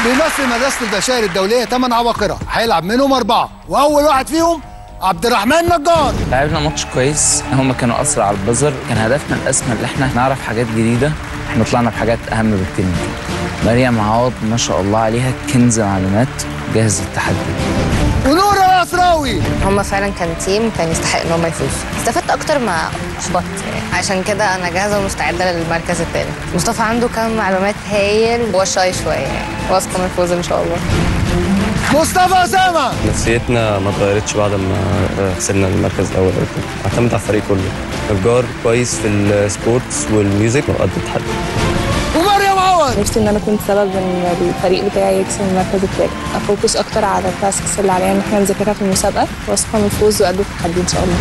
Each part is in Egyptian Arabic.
بيمثل مدرسة البشائر الدولية 8 عباقرة هيلعب منهم أربعة وأول واحد فيهم عبد الرحمن نجار لعبنا ماتش كويس هم كانوا اسرع على البزر كان هدفنا الاسمى ان احنا نعرف حاجات جديده احنا طلعنا بحاجات اهم بكتير من كده مريم عوض ما شاء الله عليها كنز معلومات جاهز للتحدي ونور العصراوي هم فعلا كان تيم كان يستحق ان هم يفوزوا استفدت اكتر ما احبطت يعني عشان كده انا جاهزه ومستعده للمركز الثاني مصطفى عنده كم معلومات هايل هو شاي شويه يعني واثقه من الفوز ان شاء الله مصطفى أسامة نفسيتنا ما اتغيرتش بعد ما خسرنا المركز الاول أو كده. اعتمد على الفريق كله نجار كويس في السبورتس والميوزك وقد التحدي ومريم عوض نفسي ان انا كنت سبب ان الفريق بتاعي يكسب المركز الثالث افوكس اكتر على التاسكس اللي علينا ان احنا نذاكرها في المسابقه واثقه من الفوز وقد التحدي ان شاء الله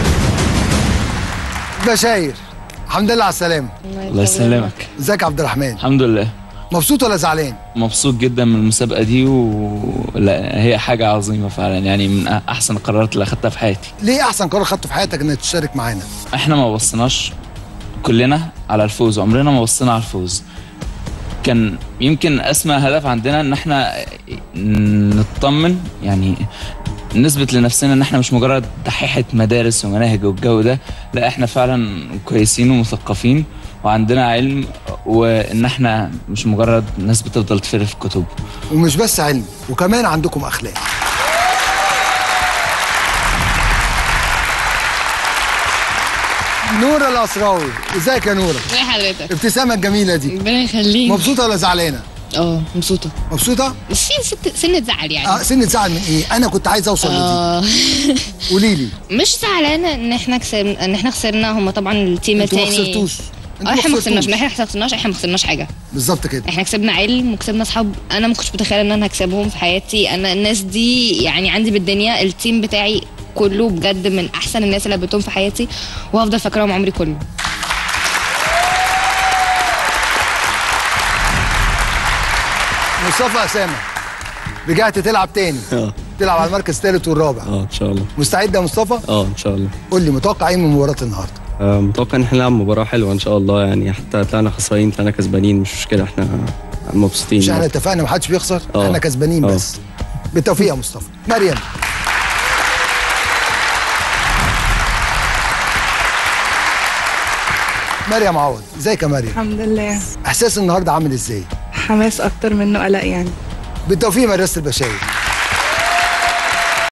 بشاير الحمد لله على السلامة الله يسلمك ازيك يا عبد الرحمن الحمد لله مبسوط ولا زعلان مبسوط جدا من المسابقه دي و لا هي حاجه عظيمه فعلا يعني من احسن القرارات اللي اخدتها في حياتي ليه أحسن قرار خدته في حياتك إنك تشارك معانا احنا ما بصيناش كلنا على الفوز عمرنا ما بصينا على الفوز كان يمكن اسمى هدف عندنا ان احنا نطمن يعني نثبت لنفسنا ان احنا مش مجرد دحيحه مدارس ومناهج والجو ده لا احنا فعلا كويسين ومثقفين وعندنا علم وان احنا مش مجرد ناس بتفضل تفر في الكتب ومش بس علم وكمان عندكم أخلاق نورة العصراوي ازيك يا نورة ازي حضرتك ابتسامة الجميلة دي ربنا يخليك مبسوطة ولا زعلانة اه مبسوطه مبسوطة في ست سنه زعل يعني اه سنة زعل من ايه انا كنت عايز اوصل لدي اه قولي لي مش زعلانه ان احنا كسبنا ان احنا خسرنا هم طبعا التيم انتوا ما التاني خسرتوش اه احنا ما خسرناش ما احنا ما خسرناش احنا ما خسرناش حاجه بالظبط كده احنا كسبنا علم وكسبنا اصحاب انا ما كنتش متخيله ان انا هكسبهم في حياتي انا الناس دي يعني عندي بالدنيا التيم بتاعي كله بجد من احسن الناس اللي قابلتهم في حياتي وهفضل فاكراهم عمري كله مصطفى اسامه رجعت تلعب تاني اه تلعب على المركز الثالث والرابع اه ان شاء الله مستعد يا مصطفى اه ان شاء الله قول لي متوقع ايه من مباراه النهارده آه، متوقع ان احنا نلعب مباراه حلوه ان شاء الله يعني حتى طلعنا خسرانين طلعنا كسبانين مش مشكله احنا مبسوطين مش احنا اتفقنا محدش بيخسر اه. احنا كسبانين اه. بس بالتوفيق يا مصطفى مريم مريم عوض ازيك يا مريم الحمد لله احساس النهارده عامل ازاي حماس اكتر منه قلق يعني بالتوفيق مدرسه البشاير